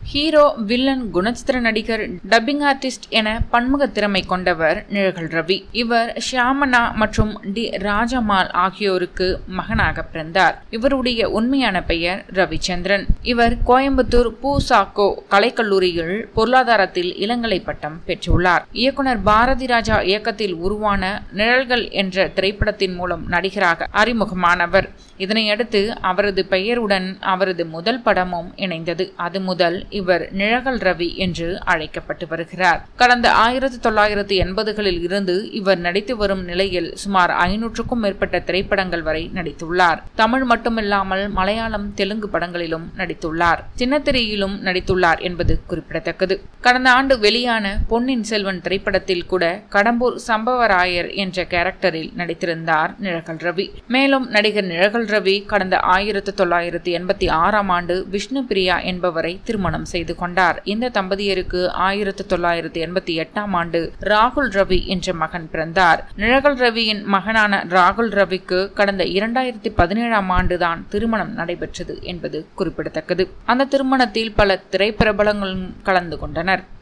hero villain குணச்சித்திர நடிகர் dubbing artist என பன்முக திறமை கொண்டவர் நிழகல் ரவி இவர் ஷியாமனா மற்றும் டி ராஜமால் ஆகியோருக்கு மகனாக பிறந்தார் இவருடைய உண்மையான பெயர் ரவிச்சந்திரன் இவர் கோயம்புத்தூர் பூசாக்கோ கலைக்கல்லூரியில் பொருளாதாரத்தில் இளங்கலை பட்டம் பெற்றுள்ளார் இயக்குனர் பாரதி ராஜா இயக்கத்தில் உருவான நிழல்கள் என்ற திரைப்படத்தின் மூலம் நடிகராக அறிமுகமானவர் இதனையடுத்து அவரது பெயருடன் அவரது முதல் படமும் இணைந்தது அது முதல் இவர் நிழகல் ரவி என்று அழைக்கப்பட்டு வருகிறார் கடந்த ஆயிரத்தி தொள்ளாயிரத்தி எண்பதுகளில் இருந்து இவர் நடித்து வரும் நிலையில் சுமார் ஐநூற்றுக்கும் மேற்பட்ட திரைப்படங்கள் வரை நடித்துள்ளார் தமிழ் மட்டுமில்லாமல் மலையாளம் தெலுங்கு படங்களிலும் நடித்துள்ளார் சின்னத்திரையிலும் நடித்துள்ளார் என்பது குறிப்பிடத்தக்கது கடந்த ஆண்டு வெளியான பொன்னின் செல்வன் திரைப்படத்தில் கூட கடம்பூர் சம்பவராயர் என்ற கேரக்டரில் நடித்திருந்தார் நிழகல் ரவி மேலும் நடிகர் நிழகல் ரவி கடந்த ஆயிரத்தி தொள்ளாயிரத்தி எண்பத்தி ஆறாம் ஆண்டு விஷ்ணு பிரியா என்பவரை திருமணம் செய்து கொண்டார் இந்த தம்பதியருக்கு ஆயிரத்தி தொள்ளாயிரத்தி எண்பத்தி எட்டாம் ஆண்டு ராகுல் ரவி என்ற மகன் பிறந்தார் நிழகல் ரவியின் மகனான ராகுல் ரவிக்கு கடந்த இரண்டாயிரத்தி பதினேழாம் ஆண்டுதான் திருமணம் நடைபெற்றது என்பது குறிப்பிடத்தக்கது அந்த திருமணத்தில் பல திரைப்பிரபலங்களும் கலந்து கொண்டனர்